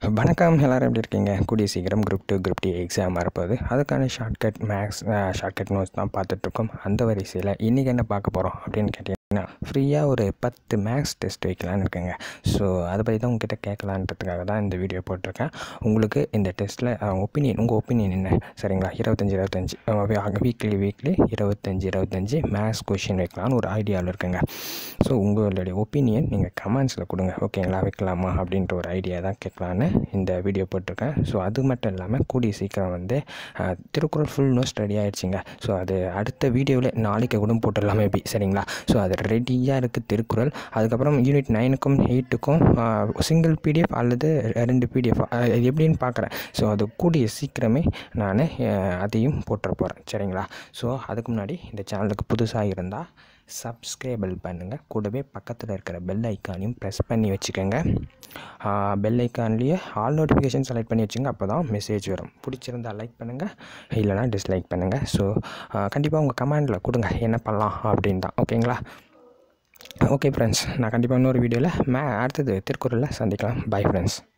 வணக்கம் எல்லோரும் எப்படி இருக்கீங்க கூடிய சீக்கிரம் group two group D exam வரப்போகுது அதுக்கான ஷார்ட்கட் மேக்ஸ் ஷார்ட்கட் நோட்ஸ் தான் பார்த்துட்ருக்கோம் அந்த வரிசையில் இன்றைக்கி என்ன பார்க்க போகிறோம் அப்படின்னு கேட்டிங்கன்னா ஃப்ரீயாக ஒரு பத்து மேக்ஸ் டெஸ்ட் வைக்கலான்னு இருக்கேங்க ஸோ அதை பற்றி தான் உங்ககிட்ட கேட்கலான்றதுக்காக தான் இந்த வீடியோ போட்டிருக்கேன் உங்களுக்கு இந்த டெஸ்ட்டில் ஒப்பீனியன் உங்கள் ஒப்பீனியன் என்ன சரிங்களா இருபத்தஞ்சி இருபத்தஞ்சி வீக்லி வீக்லி இருபத்தஞ்சி இருபத்தஞ்சி மேக்ஸ் கொஷின் வைக்கலான்னு ஒரு ஐடியாவில் இருக்குங்க ஸோ உங்களுடைய ஒப்பீனியன் நீங்கள் கமெண்ட்ஸில் கொடுங்க ஓகேங்களா வைக்கலாமா அப்படின்ற ஒரு ஐடியா தான் கேட்கலான்னு இந்த வீடியோ போட்டிருக்கேன் ஸோ அது மட்டும் இல்லாமல் கூடிய சீக்கிரம் வந்து அஹ், திருக்குறள் ஃபுல் நோட்ஸ் ரெடி ஆயிடுச்சுங்க ஸோ அது அடுத்த வீடியோவில் நாளைக்கு கூட போட்டுடலாம் மேபி சரிங்களா ஸோ அது ரெடியாக இருக்குது திருக்குறள் அதுக்கப்புறம் யூனிட் நைனுக்கும் எயிட்டுக்கும் சிங்கிள் பிடிஎஃப் அல்லது ரெண்டு பிடிஎஃப் எப்படின்னு பார்க்குறேன் ஸோ அது கூடிய சீக்கிரமே நான் அதையும் போட்டுற போகிறேன் சரிங்களா ஸோ அதுக்கு முன்னாடி இந்த சேனலுக்கு புதுசாக இருந்தால் சப்ஸ்கிரைபிள் பண்ணுங்கள் கூடவே பக்கத்தில் இருக்கிற பெல் ஐக்கானையும் ப்ரெஸ் பண்ணி வச்சுக்கோங்க பெல் ஐக்கான்லேயே ஆல் நோட்டிஃபிகேஷன் செலக்ட் பண்ணி வச்சுங்க அப்போ தான் மெசேஜ் வரும் பிடிச்சிருந்தா லைக் பண்ணுங்கள் இல்லைனா டிஸ்லைக் பண்ணுங்கள் ஸோ கண்டிப்பாக உங்கள் கமெண்டில் கொடுங்க என்ன பண்ணலாம் அப்படின்னு தான் ஓகேங்களா ஓகே ஃப்ரெண்ட்ஸ் நான் கண்டிப்பாக இன்னொரு வீடியோவில் மே அடுத்தது திருக்குறளில் சந்திக்கலாம் பை ஃப்ரெண்ட்ஸ்